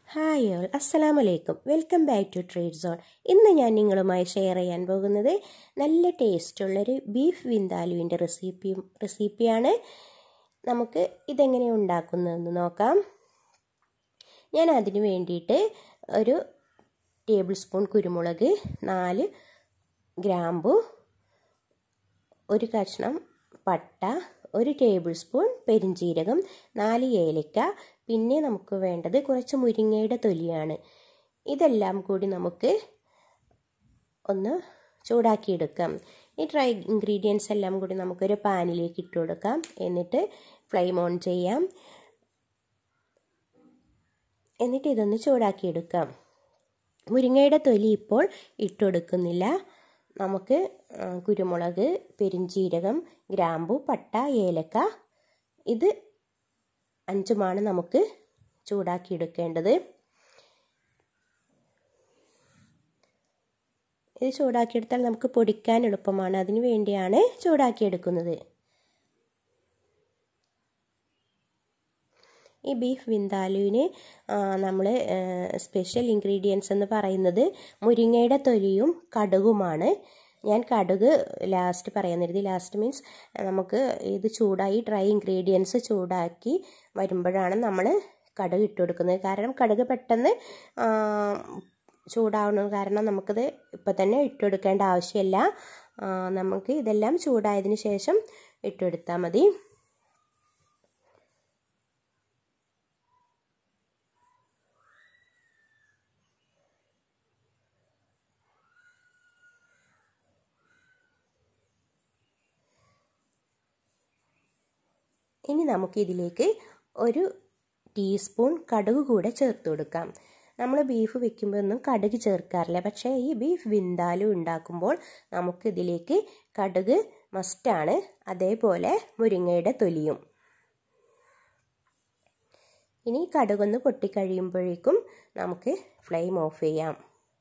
hi all അസ്സലാം വലൈക്കും welcome back to Trade Zone ഇന്ന് ഞാൻ നിങ്ങളുമായി ഷെയർ ചെയ്യാൻ പോകുന്നത് നല്ല ടേസ്റ്റുള്ളൊരു ബീഫ് വിന്താലുവിൻ്റെ റെസിപ്പിയും റെസിപ്പിയാണ് നമുക്ക് ഇതെങ്ങനെ ഉണ്ടാക്കുന്നതെന്ന് നോക്കാം ഞാൻ അതിന് വേണ്ടിയിട്ട് ഒരു ടേബിൾ സ്പൂൺ കുരുമുളക് നാല് ഗ്രാമ്പു ഒരു കഷ്ണം പട്ട ഒരു ടേബിൾ സ്പൂൺ പെരിഞ്ചീരകം നാല് ഏലക്ക പിന്നെ നമുക്ക് വേണ്ടത് കുറച്ച് മുരിങ്ങയുടെ തൊലിയാണ് ഇതെല്ലാം കൂടി നമുക്ക് ഒന്ന് ചൂടാക്കിയെടുക്കാം ഈ ഡ്രൈ ഇൻഗ്രീഡിയൻസ് എല്ലാം കൂടി നമുക്കൊരു പാനിലേക്ക് ഇട്ട് കൊടുക്കാം എന്നിട്ട് ഫ്ലെയിം ഓൺ ചെയ്യാം എന്നിട്ട് ഇതൊന്ന് ചൂടാക്കിയെടുക്കാം മുരിങ്ങയുടെ തൊലി ഇപ്പോൾ ഇട്ടുകൊടുക്കുന്നില്ല നമുക്ക് കുരുമുളക് പെരിഞ്ചീരകം ഗ്രാമ്പു പട്ട ഏലക്ക ഇത് അഞ്ചുമാണ് നമുക്ക് ചൂടാക്കിയെടുക്കേണ്ടത് ഇത് ചൂടാക്കിയെടുത്താൽ നമുക്ക് പൊടിക്കാൻ എളുപ്പമാണ് അതിനു വേണ്ടിയാണ് ചൂടാക്കിയെടുക്കുന്നത് ഈ ബീഫ് വിന്താലുവിന് നമ്മൾ സ്പെഷ്യൽ ഇൻഗ്രീഡിയൻസ് എന്ന് പറയുന്നത് മുരിങ്ങയുടെ തൊലിയും കടുകുമാണ് ഞാൻ കടുക് ലാസ്റ്റ് പറയാൻ കരുതി ലാസ്റ്റ് മീൻസ് നമുക്ക് ഇത് ചൂടായി ഡ്രൈ ഇൻഗ്രീഡിയൻസ് ചൂടാക്കി വരുമ്പോഴാണ് നമ്മൾ കടുക് ഇട്ട് കൊടുക്കുന്നത് കാരണം കടുക് പെട്ടെന്ന് ചൂടാവുന്നത് കാരണം നമുക്കിത് ഇപ്പം തന്നെ ഇട്ടുകൊടുക്കേണ്ട ആവശ്യമില്ല നമുക്ക് ഇതെല്ലാം ചൂടായതിന് ശേഷം ഇട്ടുകൊടുത്താൽ മതി ഇനി നമുക്കിതിലേക്ക് ഒരു ടീസ്പൂൺ കടുക് കൂടെ ചേർത്ത് കൊടുക്കാം നമ്മൾ ബീഫ് വെക്കുമ്പോൾ ഒന്നും കടുക് ചേർക്കാറില്ല പക്ഷേ ഈ ബീഫ് വിന്താലു ഉണ്ടാക്കുമ്പോൾ നമുക്കിതിലേക്ക് കടുക് മസ്റ്റാണ് അതേപോലെ മുരിങ്ങയുടെ തൊലിയും ഇനി കടുകൊന്ന് പൊട്ടിക്കഴിയുമ്പോഴേക്കും നമുക്ക് ഫ്ലെയിം ഓഫ് ചെയ്യാം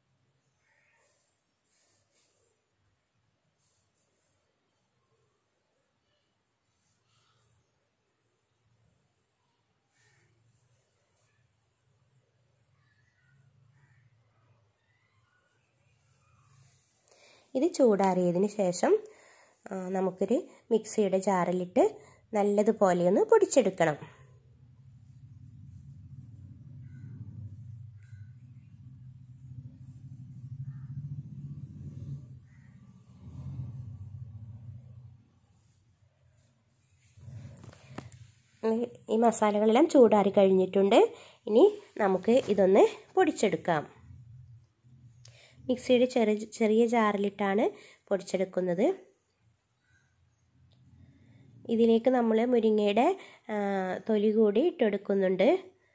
ഇത് ചൂടാറിയതിന് ശേഷം നമുക്കൊരു മിക്സിയുടെ ജാറിലിട്ട് നല്ലതുപോലെ ഒന്ന് പൊടിച്ചെടുക്കണം ഈ മസാലകളെല്ലാം ചൂടാറി കഴിഞ്ഞിട്ടുണ്ട് ഇനി നമുക്ക് ഇതൊന്ന് പൊടിച്ചെടുക്കാം മിക്സിയുടെ ചെറിയ ചെറിയ ജാറിലിട്ടാണ് പൊടിച്ചെടുക്കുന്നത് ഇതിലേക്ക് നമ്മൾ മുരിങ്ങയുടെ തൊലി കൂടി ഇട്ടെടുക്കുന്നുണ്ട്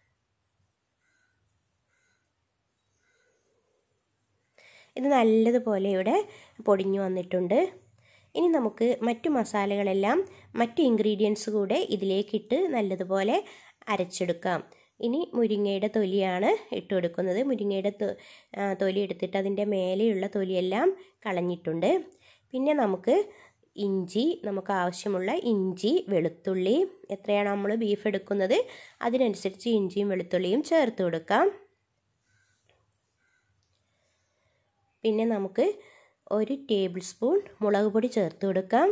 ഇത് നല്ലതുപോലെ ഇവിടെ പൊടിഞ്ഞു വന്നിട്ടുണ്ട് ഇനി നമുക്ക് മറ്റു മസാലകളെല്ലാം മറ്റു ഇൻഗ്രീഡിയൻസ് കൂടെ ഇതിലേക്കിട്ട് നല്ലതുപോലെ അരച്ചെടുക്കാം ഇനി മുരിങ്ങയുടെ തൊലിയാണ് ഇട്ട് കൊടുക്കുന്നത് മുരിങ്ങയുടെ തൊലി എടുത്തിട്ട് അതിൻ്റെ മേലെയുള്ള തൊലിയെല്ലാം കളഞ്ഞിട്ടുണ്ട് പിന്നെ നമുക്ക് ഇഞ്ചി നമുക്ക് ആവശ്യമുള്ള ഇഞ്ചി വെളുത്തുള്ളി എത്രയാണ് നമ്മൾ ബീഫ് എടുക്കുന്നത് അതിനനുസരിച്ച് ഇഞ്ചിയും വെളുത്തുള്ളിയും ചേർത്ത് കൊടുക്കാം പിന്നെ നമുക്ക് ഒരു ടേബിൾ സ്പൂൺ മുളക് പൊടി ചേർത്ത് കൊടുക്കാം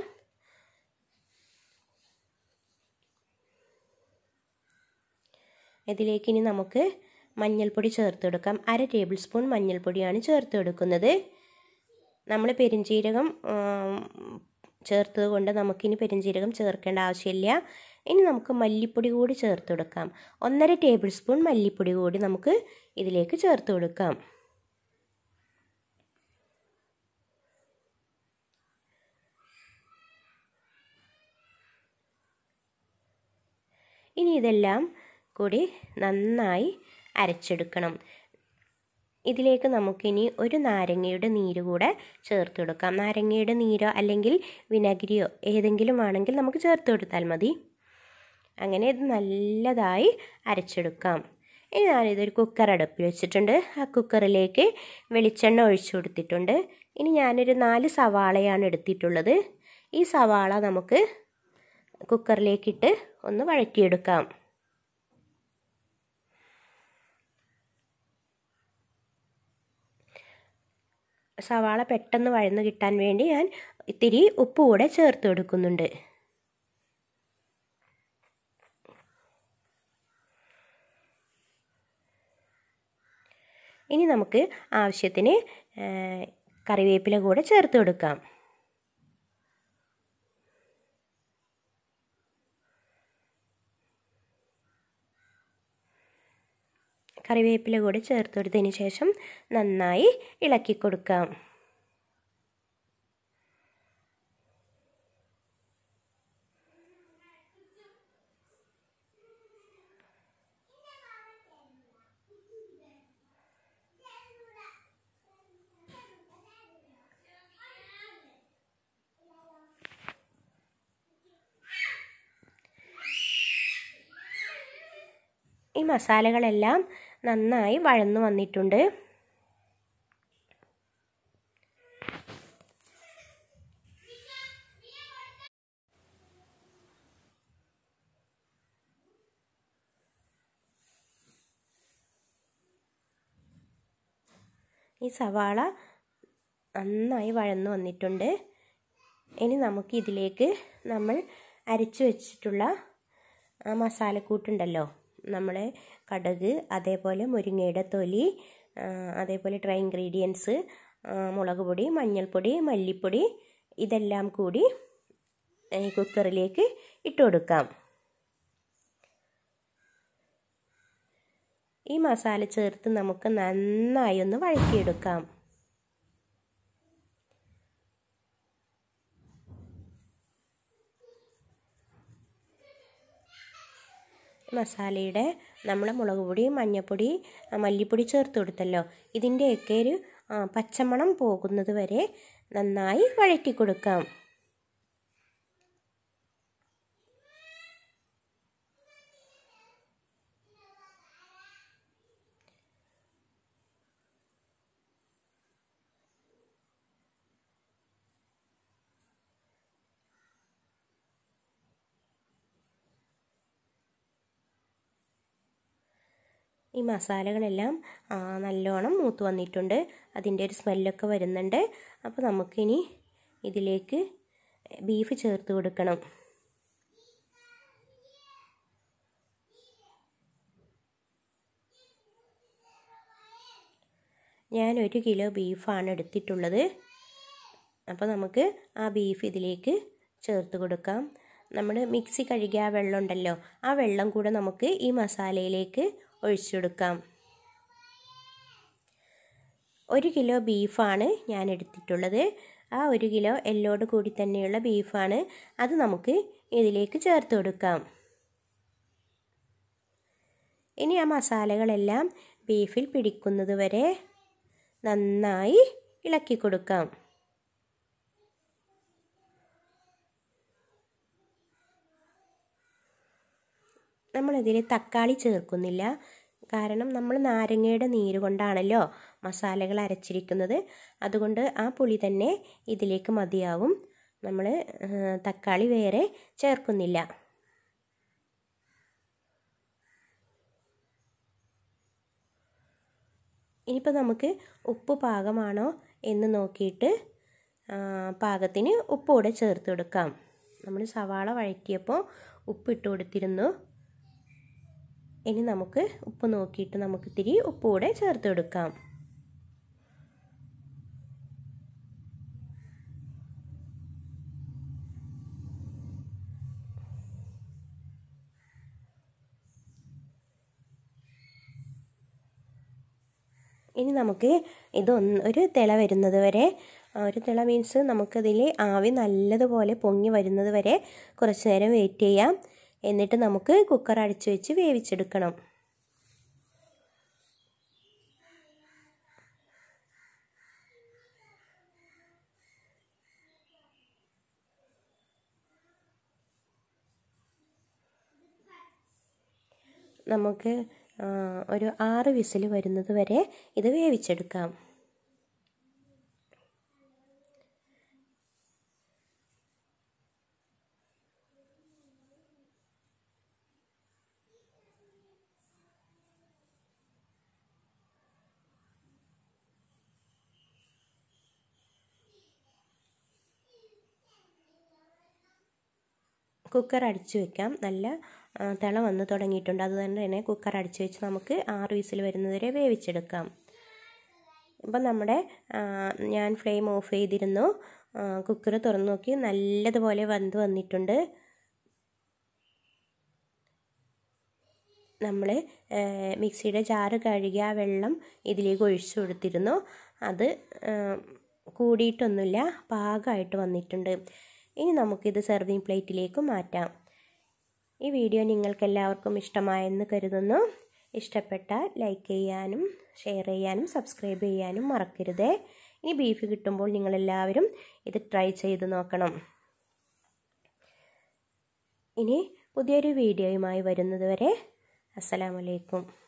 ഇതിലേക്ക് ഇനി നമുക്ക് മഞ്ഞൾപ്പൊടി ചേർത്ത് കൊടുക്കാം അര ടേബിൾ സ്പൂൺ മഞ്ഞൾപ്പൊടിയാണ് ചേർത്ത് കൊടുക്കുന്നത് നമ്മൾ പെരിഞ്ചീരകം ചേർത്തത് കൊണ്ട് നമുക്കിനി പെരിഞ്ചീരകം ചേർക്കേണ്ട ആവശ്യമില്ല ഇനി നമുക്ക് മല്ലിപ്പൊടി കൂടി ചേർത്ത് കൊടുക്കാം ഒന്നര ടേബിൾ സ്പൂൺ മല്ലിപ്പൊടി കൂടി നമുക്ക് ഇതിലേക്ക് ചേർത്ത് കൊടുക്കാം ഇനി ഇതെല്ലാം കൂടി നന്നായി അരച്ചെടുക്കണം ഇതിലേക്ക് നമുക്കിനി ഒരു നാരങ്ങയുടെ നീര് കൂടെ ചേർത്ത് കൊടുക്കാം നാരങ്ങയുടെ നീരോ അല്ലെങ്കിൽ വിനാഗിരിയോ ഏതെങ്കിലും ആണെങ്കിൽ നമുക്ക് ചേർത്ത് കൊടുത്താൽ മതി അങ്ങനെ ഇത് നല്ലതായി അരച്ചെടുക്കാം ഇനി ഞാനിതൊരു കുക്കർ അടുപ്പിൽ വെച്ചിട്ടുണ്ട് ആ കുക്കറിലേക്ക് വെളിച്ചെണ്ണ ഒഴിച്ചു കൊടുത്തിട്ടുണ്ട് ഇനി ഞാനൊരു നാല് സവാളയാണ് എടുത്തിട്ടുള്ളത് ഈ സവാള നമുക്ക് കുക്കറിലേക്കിട്ട് ഒന്ന് വഴറ്റിയെടുക്കാം സവാള പെട്ടെന്ന് വഴന്ന് കിട്ടാൻ വേണ്ടി ഞാൻ ഇത്തിരി ഉപ്പ് കൂടെ ചേർത്ത് കൊടുക്കുന്നുണ്ട് ഇനി നമുക്ക് ആവശ്യത്തിന് കറിവേപ്പില കൂടെ ചേർത്ത് കൊടുക്കാം കറിവേപ്പില കൂടെ ചേർത്ത് കൊടുത്തതിന് ശേഷം നന്നായി ഇളക്കി കൊടുക്കാം ഈ മസാലകളെല്ലാം നന്നായി വഴന്നു വന്നിട്ടുണ്ട് ഈ സവാള നന്നായി വഴന്നു വന്നിട്ടുണ്ട് ഇനി നമുക്ക് ഇതിലേക്ക് നമ്മൾ അരച്ചു വെച്ചിട്ടുള്ള മസാലക്കൂട്ടുണ്ടല്ലോ നമ്മൾ കടുക് അതേപോലെ മുരിങ്ങയുടെ തൊലി അതേപോലെ ഡ്രൈ ഇൻഗ്രീഡിയൻസ് മുളക് പൊടി മഞ്ഞൾപ്പൊടി മല്ലിപ്പൊടി ഇതെല്ലാം കൂടി കുക്കറിലേക്ക് ഇട്ട് കൊടുക്കാം ഈ മസാല ചേർത്ത് നമുക്ക് നന്നായി ഒന്ന് വഴറ്റിയെടുക്കാം മസാലയുടെ നമ്മൾ മുളക് പൊടി മഞ്ഞൾപ്പൊടി മല്ലിപ്പൊടി ചേർത്ത് കൊടുത്തല്ലോ ഇതിൻ്റെയൊക്കെ ഒരു പച്ചമണം പോകുന്നത് വരെ നന്നായി വഴറ്റി കൊടുക്കാം ഈ മസാലകളെല്ലാം നല്ലോണം മൂത്ത് വന്നിട്ടുണ്ട് അതിൻ്റെ ഒരു സ്മെല്ലൊക്കെ വരുന്നുണ്ട് അപ്പോൾ നമുക്കിനി ഇതിലേക്ക് ബീഫ് ചേർത്ത് കൊടുക്കണം ഞാൻ ഒരു കിലോ ബീഫാണ് എടുത്തിട്ടുള്ളത് അപ്പോൾ നമുക്ക് ആ ബീഫ് ഇതിലേക്ക് ചേർത്ത് കൊടുക്കാം നമ്മൾ മിക്സി കഴുകിയ ആ വെള്ളം ഉണ്ടല്ലോ ആ വെള്ളം കൂടെ നമുക്ക് ഈ മസാലയിലേക്ക് ഒഴിച്ചെടുക്കാം ഒരു കിലോ ബീഫാണ് ഞാൻ എടുത്തിട്ടുള്ളത് ആ ഒരു കിലോ എല്ലോട് കൂടി തന്നെയുള്ള ബീഫാണ് അത് നമുക്ക് ഇതിലേക്ക് ചേർത്ത് കൊടുക്കാം ഇനി ആ മസാലകളെല്ലാം ബീഫിൽ പിടിക്കുന്നത് വരെ നന്നായി ഇളക്കി കൊടുക്കാം നമ്മളിതിൽ തക്കാളി ചേർക്കുന്നില്ല കാരണം നമ്മൾ നാരങ്ങയുടെ നീര് കൊണ്ടാണല്ലോ മസാലകൾ അരച്ചിരിക്കുന്നത് അതുകൊണ്ട് ആ പുളി തന്നെ ഇതിലേക്ക് മതിയാവും നമ്മൾ തക്കാളി വേറെ ചേർക്കുന്നില്ല ഇനിയിപ്പോൾ നമുക്ക് ഉപ്പ് പാകമാണോ എന്ന് നോക്കിയിട്ട് പാകത്തിന് ഉപ്പ് കൂടെ ചേർത്ത് കൊടുക്കാം നമ്മൾ സവാള വഴറ്റിയപ്പോൾ ഉപ്പ് ഇട്ട് കൊടുത്തിരുന്നു ഇനി നമുക്ക് ഉപ്പ് നോക്കിയിട്ട് നമുക്ക് ഇത്തിരി ഉപ്പ് കൂടെ ചേർത്ത് കൊടുക്കാം ഇനി നമുക്ക് ഇതൊന്ന് ഒരു തിള വരുന്നത് വരെ ഒരു തിള മീൻസ് നമുക്കതിൽ ആവി നല്ലതുപോലെ പൊങ്ങി വരുന്നത് വരെ കുറച്ച് നേരം വെയിറ്റ് ചെയ്യാം എന്നിട്ട് നമുക്ക് കുക്കർ അടിച്ചു വെച്ച് വേവിച്ചെടുക്കണം നമുക്ക് ഒരു ആറ് വിസിൽ വരുന്നത് വരെ ഇത് വേവിച്ചെടുക്കാം കുക്കർ അടിച്ചു വെക്കാം നല്ല തിള വന്ന് തുടങ്ങിയിട്ടുണ്ട് അതുകൊണ്ട് തന്നെ കുക്കർ അടിച്ചു വെച്ച് നമുക്ക് ആറ് വിസിൽ വരുന്നതുവരെ വേവിച്ചെടുക്കാം ഇപ്പം നമ്മുടെ ഞാൻ ഫ്ലെയിം ഓഫ് ചെയ്തിരുന്നു കുക്കർ തുറന്നു നോക്കി നല്ലതുപോലെ വന്ന് വന്നിട്ടുണ്ട് നമ്മൾ മിക്സിയുടെ ജാറ് കഴുകി ആ വെള്ളം ഇതിലേക്ക് ഒഴിച്ചു കൊടുത്തിരുന്നു അത് കൂടിയിട്ടൊന്നുമില്ല പാകമായിട്ട് വന്നിട്ടുണ്ട് ഇനി നമുക്കിത് സെർവിങ് പ്ലേറ്റിലേക്ക് മാറ്റാം ഈ വീഡിയോ നിങ്ങൾക്ക് എല്ലാവർക്കും ഇഷ്ടമായെന്ന് കരുതുന്നു ഇഷ്ടപ്പെട്ടാൽ ലൈക്ക് ചെയ്യാനും ഷെയർ ചെയ്യാനും സബ്സ്ക്രൈബ് ചെയ്യാനും മറക്കരുതേ ഇനി ബീഫ് കിട്ടുമ്പോൾ നിങ്ങളെല്ലാവരും ഇത് ട്രൈ ചെയ്ത് നോക്കണം ഇനി പുതിയൊരു വീഡിയോയുമായി വരുന്നതുവരെ അസ്സലാമലൈക്കും